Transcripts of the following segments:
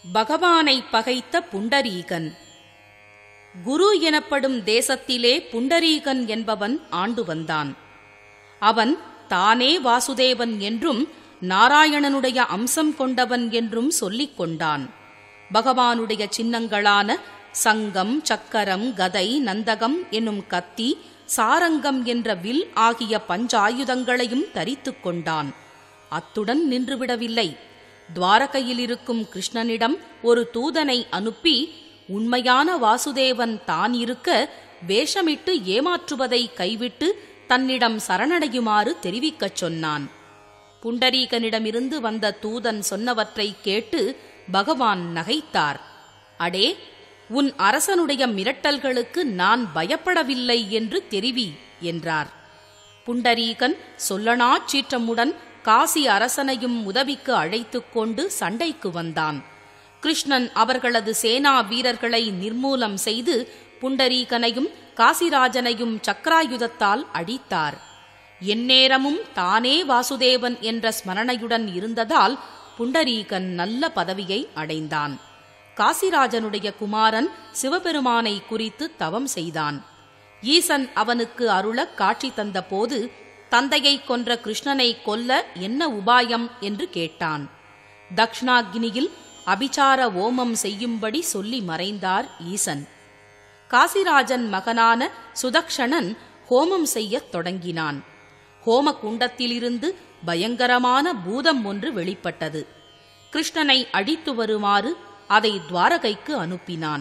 பகவானை பகைத்த புண்டரீகன் குரு எனப்படும் தேசத்திலே புண்டரீகன் என்பவன் ஆண்டு வந்தான் அவன் தானே வாசுதேவன் என்றும் நாராயணனுடைய அம்சம் கொண்டவன் என்றும் சொல்லிக் கொண்டான் பகவானுடைய சின்னங்களான சங்கம் சக்கரம் கதை நந்தகம் என்னும் கத்தி சாரங்கம் என்ற வில் ஆகிய பஞ்சாயுதங்களையும் தரித்துக் கொண்டான் அத்துடன் நின்றுவிடவில்லை துவாரகையில் இருக்கும் கிருஷ்ணனிடம் ஒரு தூதனை அனுப்பி உண்மையான வாசுதேவன் தான் இருக்க வேஷமிட்டு ஏமாற்றுவதை கைவிட்டு தன்னிடம் சரணடையுமாறு தெரிவிக்கச் சொன்னான் புண்டரீகனிடமிருந்து வந்த தூதன் சொன்னவற்றை கேட்டு பகவான் நகைத்தார் அடே உன் அரசனுடைய மிரட்டல்களுக்கு நான் பயப்படவில்லை என்று தெரிவி என்றார் புண்டரீகன் சொல்லனா சீற்றமுடன் காசி அரசனையும் உதவிக்கு அழைத்துக் கொண்டு சண்டைக்கு வந்தான் கிருஷ்ணன் அவர்களது சேனா வீரர்களை நிர்மூலம் செய்து புண்டரீகனையும் காசிராஜனையும் சக்கராயுதத்தால் அடித்தார் எந்நேரமும் தானே வாசுதேவன் என்ற ஸ்மரணையுடன் இருந்ததால் புண்டரீகன் நல்ல பதவியை அடைந்தான் காசிராஜனுடைய குமாரன் சிவபெருமானை குறித்து தவம் செய்தான் ஈசன் அவனுக்கு அருளக் காட்சி தந்தபோது தந்தையை கொன்ற கிருஷ்ணனை கொல்ல என்ன உபாயம் என்று கேட்டான் தக்ஷணாக்னியில் அபிச்சார ஓமம் செய்யும்படி சொல்லி மறைந்தார் ஈசன் காசிராஜன் மகனான சுதக்ஷணன் ஹோமம் செய்யத் தொடங்கினான் ஹோம குண்டத்திலிருந்து பயங்கரமான பூதம் ஒன்று வெளிப்பட்டது கிருஷ்ணனை அடித்து வருமாறு அதை துவாரகைக்கு அனுப்பினான்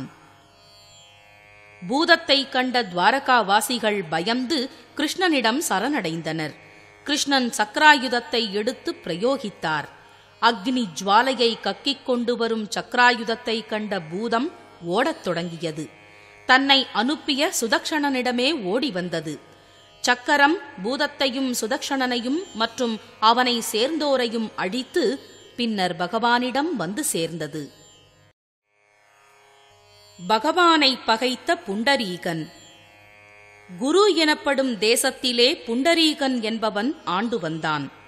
பூதத்தை கண்ட துவாரகாவாசிகள் பயந்து கிருஷ்ணனிடம் சரணடைந்தனர் கிருஷ்ணன் சக்கராயுதத்தை எடுத்து பிரயோகித்தார் அக்னி ஜுவாலையை கக்கிக் கொண்டு வரும் சக்கராயுதத்தை கண்ட பூதம் ஓடத் தொடங்கியது தன்னை அனுப்பிய சுதக்ஷணனிடமே ஓடி வந்தது சக்கரம் பூதத்தையும் சுதக்ஷணனையும் மற்றும் அவனை சேர்ந்தோரையும் அடித்து பின்னர் பகவானிடம் வந்து சேர்ந்தது பகவானை பகைத்த புண்டரீகன் குரு எனப்படும் தேசத்திலே புண்டரீகன் என்பவன் ஆண்டு வந்தான்